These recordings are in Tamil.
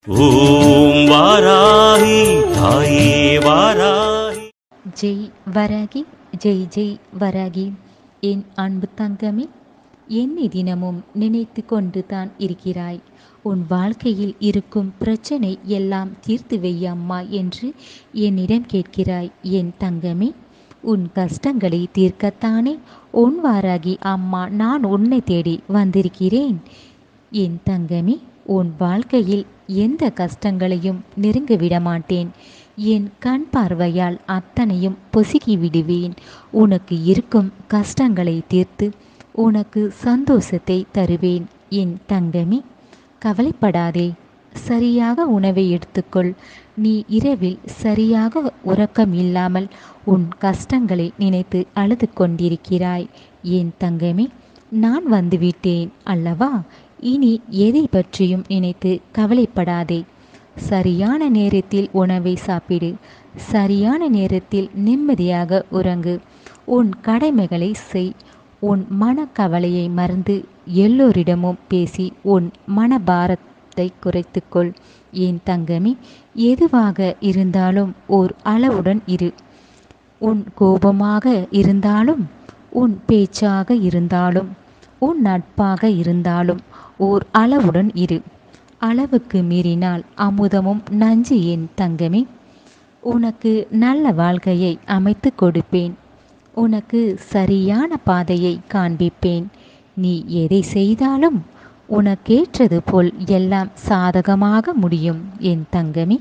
ஓம் வாராகி தாயே வாராகி ஜெய் வராகி ஜெய் ஜெய் வராகி என் அன்பு தங்கமே என்னை தினமும் நினைத்து கொண்டு தான் இருக்கிறாய் உன் வாழ்க்கையில் இருக்கும் பிரச்சனை எல்லாம் தீர்த்து வையம்மா என்று என்னிடம் கேட்கிறாய் என் தங்கமே உன் கஷ்டங்களை தீர்க்கத்தானே உன் வாராகி அம்மா நான் உன்னை தேடி வந்திருக்கிறேன் என் தங்கமே உன் வாழ்க்கையில் எந்த கஷ்டங்களையும் நெருங்க விட மாட்டேன் என் கண் பார்வையால் அத்தனையும் பொசுக்கி விடுவேன் உனக்கு இருக்கும் கஷ்டங்களை தீர்த்து உனக்கு சந்தோஷத்தை தருவேன் என் தங்கமே கவலைப்படாதே சரியாக உணவை எடுத்துக்கொள் நீ இரவில் சரியாக உறக்கம் இல்லாமல் உன் கஷ்டங்களை நினைத்து அழுது கொண்டிருக்கிறாய் என் தங்கமே நான் வந்துவிட்டேன் அல்லவா இனி எதை பற்றியும் நினைத்து கவலைப்படாதே சரியான நேரத்தில் உணவை சாப்பிடு சரியான நேரத்தில் நிம்மதியாக உறங்கு உன் கடமைகளை செய் உன் மனக்கவலையை மறந்து எல்லோரிடமும் பேசி உன் மனபாரத்தை குறைத்துக்கொள் என் தங்கமே எதுவாக இருந்தாலும் ஓர் அளவுடன் இரு உன் கோபமாக இருந்தாலும் உன் பேச்சாக இருந்தாலும் உன் நட்பாக இருந்தாலும் ஓர் அளவுடன் இரு அளவுக்கு மீறினால் அமுதமும் நஞ்சு என் தங்கமே உனக்கு நல்ல வாழ்க்கையை அமைத்து கொடுப்பேன் உனக்கு சரியான பாதையை காண்பிப்பேன் நீ எதை செய்தாலும் உனக்கேற்றது போல் எல்லாம் சாதகமாக முடியும் என் தங்கமே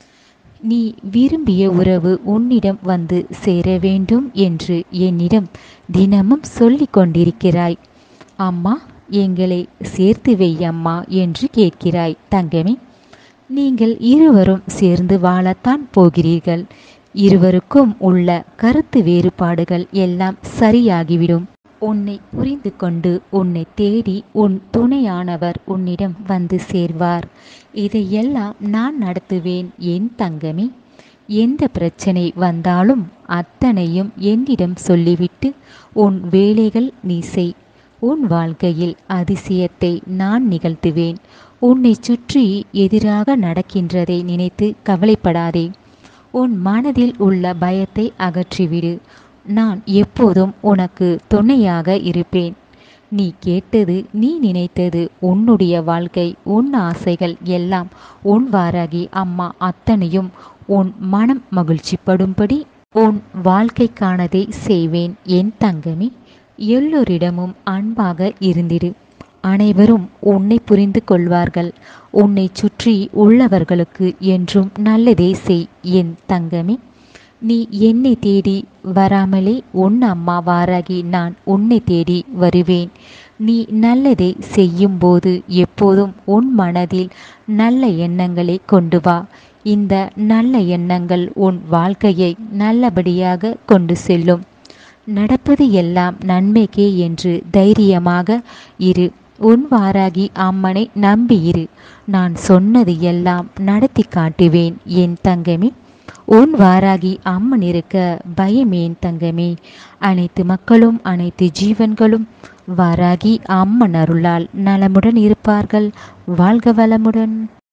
நீ விரும்பிய உறவு உன்னிடம் வந்து சேர வேண்டும் என்று என்னிடம் தினமும் சொல்லிக் கொண்டிருக்கிறாய் அம்மா எங்களை சேர்த்து வையம்மா என்று கேட்கிறாய் தங்கமே நீங்கள் இருவரும் சேர்ந்து வாழத்தான் போகிறீர்கள் இருவருக்கும் உள்ள கருத்து வேறுபாடுகள் எல்லாம் சரியாகிவிடும் உன்னை புரிந்து கொண்டு உன்னை தேடி உன் துணையானவர் உன்னிடம் வந்து சேர்வார் இதையெல்லாம் நான் நடத்துவேன் என் தங்கமே எந்த பிரச்சனை வந்தாலும் அத்தனையும் என்னிடம் சொல்லிவிட்டு உன் வேலைகள் நீ செய் உன் வாழ்க்கையில் அதிசயத்தை நான் நிகழ்த்துவேன் உன்னை சுற்றி எதிராக நடக்கின்றதை நினைத்து கவலைப்படாதே உன் மனதில் உள்ள பயத்தை அகற்றிவிடு நான் எப்போதும் உனக்கு துணையாக இருப்பேன் நீ கேட்டது நீ நினைத்தது உன்னுடைய வாழ்க்கை உன் ஆசைகள் எல்லாம் உன் வாராகி அம்மா அத்தனையும் உன் மனம் மகிழ்ச்சிப்படும்படி உன் வாழ்க்கைக்கானதை செய்வேன் என் தங்கமே எல்லோரிடமும் அன்பாக இருந்திடு அனைவரும் உன்னை புரிந்து கொள்வார்கள் உன்னை சுற்றி உள்ளவர்களுக்கு என்றும் நல்லதே செய் என் தங்கமே நீ என்னை தேடி வராமலே உன் அம்மா வாராகி நான் உன்னை தேடி வருவேன் நீ நல்லதை செய்யும்போது எப்போதும் உன் மனதில் நல்ல எண்ணங்களை கொண்டு வா இந்த நல்ல எண்ணங்கள் உன் வாழ்க்கையை நல்லபடியாக கொண்டு செல்லும் நடப்பது எல்லாம் நன்மைக்கே என்று தைரியமாக இரு உன் வாராகி அம்மனை நம்பியிரு நான் சொன்னது எல்லாம் நடத்தி காட்டுவேன் என் தங்கமே உன் வாராகி அம்மன் இருக்க பயமேன் தங்கமே அனைத்து மக்களும் அனைத்து ஜீவன்களும் வாராகி அம்மன் அருளால் நலமுடன் இருப்பார்கள் வாழ்க வளமுடன்